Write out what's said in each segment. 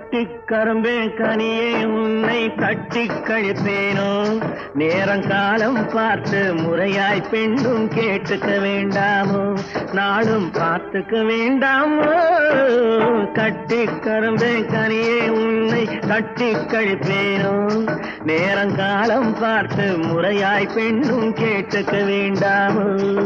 கட்டி கரும்பே கனியே உன்னை கட்டி கழிப்பேனோ நேரங்காலம் பார்த்து முறையாய் பெண்ணும் கேட்டுக்க வேண்டாமோ நாளும் பார்த்துக்க வேண்டாமோ கட்டி கரும்பே கனியே உன்னை கட்டி கழிப்பேனோ நேரங்காலம் பார்த்து முறையாய் பெண்ணும் கேட்டுக்க வேண்டாமோ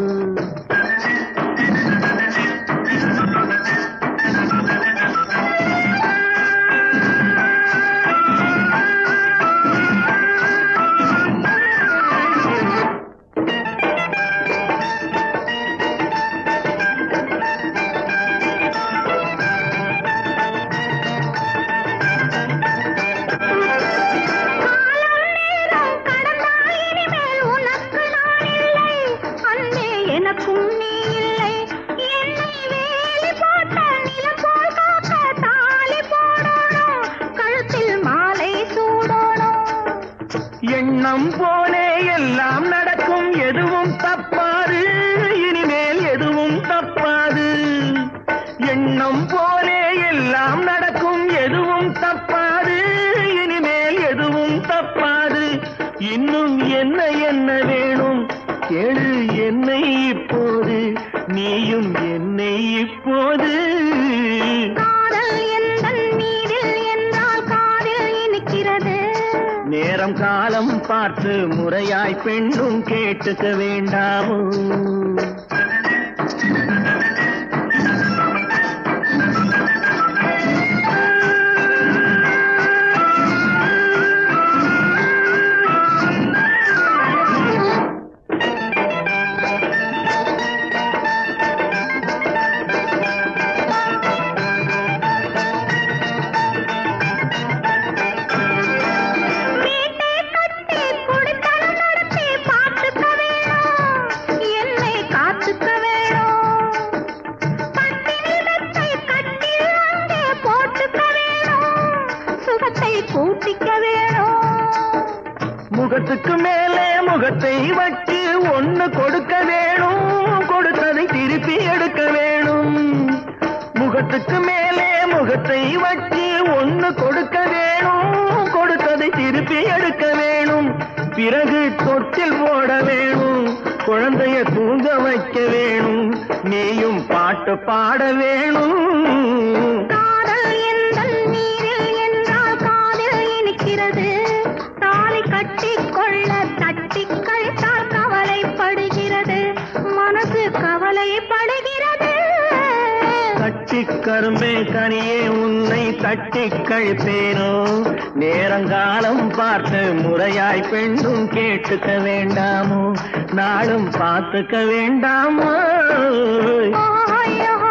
நேரம் கடந்தால் இனிமேல் உனக்கு நான் இல்லை அன்பே எனக்கும் நீ இல்லை என்னை வேலி போட்ட நிலம் போல் காக்க தாலி போடணும் கழுத்தில் மாலை சூடணும் எண்ணம் போலே எல்லாம் நடக்கும் எதுவும் தப்பாது இனிமேல் எதுவும் தப்பாது எண்ணம் போலே எல்லாம் நடக்கும் எதுவும் தப்பாது இனிமேல் எதுவும் தப்பாது இன்னும் என்ன என்ன வேணும் கேளு என்னை இப்போது நீயும் என்னை இப்போது காதல் எந்தன் மீதில் என்றால் காதில் இனிக்கிறது நேரம் காலம் பார்த்து முறையாய் பெண்ணும் கேட்டுக்க வேண்டாமோ வீட்டை கட்டி குடித்தனம் நடத்தி பார்த்துக்க வேணும் என்னை காத்துக்க வேணும் பட்டினி மெத்தை கட்டில் அங்கே போட்டுக்க வேணும் சுகத்தை கூட்டிக்க வேணும் முகத்துக்கு மேலே முகத்தை வச்சு ஒண்ணு கொடுக்க வேணும் கொடுத்ததை திருப்பி எடுக்க வேணும் முகத்துக்கு மேலே முகத்தை வச்சு ஒண்ணு கொடுக்க வேணும் கொடுத்ததை திருப்பி எடுக்க வேணும் பிறகு தொட்டில் போட வேணும் குழந்தைய தூங்க வைக்க வேணும் நீயும் பாட்டு பாட வேணும் காதல் எந்தன் நீரில் என்றால் காதில் இனிக்கிறது தாலி கட்டிக் கொள்ள தட்டிக் கழித்தால் கவலைப்படுகிறது மனசு கவலைப்படுகிறது கட்டி கரும்பே கனியே உன்னை தட்டி கழிப்பேனோ நேரங்காலம் பார்த்து முறையாய் பெண்ணும் கேட்டுக்க வேண்டாமோ நாளும் பார்த்துக்க வேண்டாமோ ஓஹோ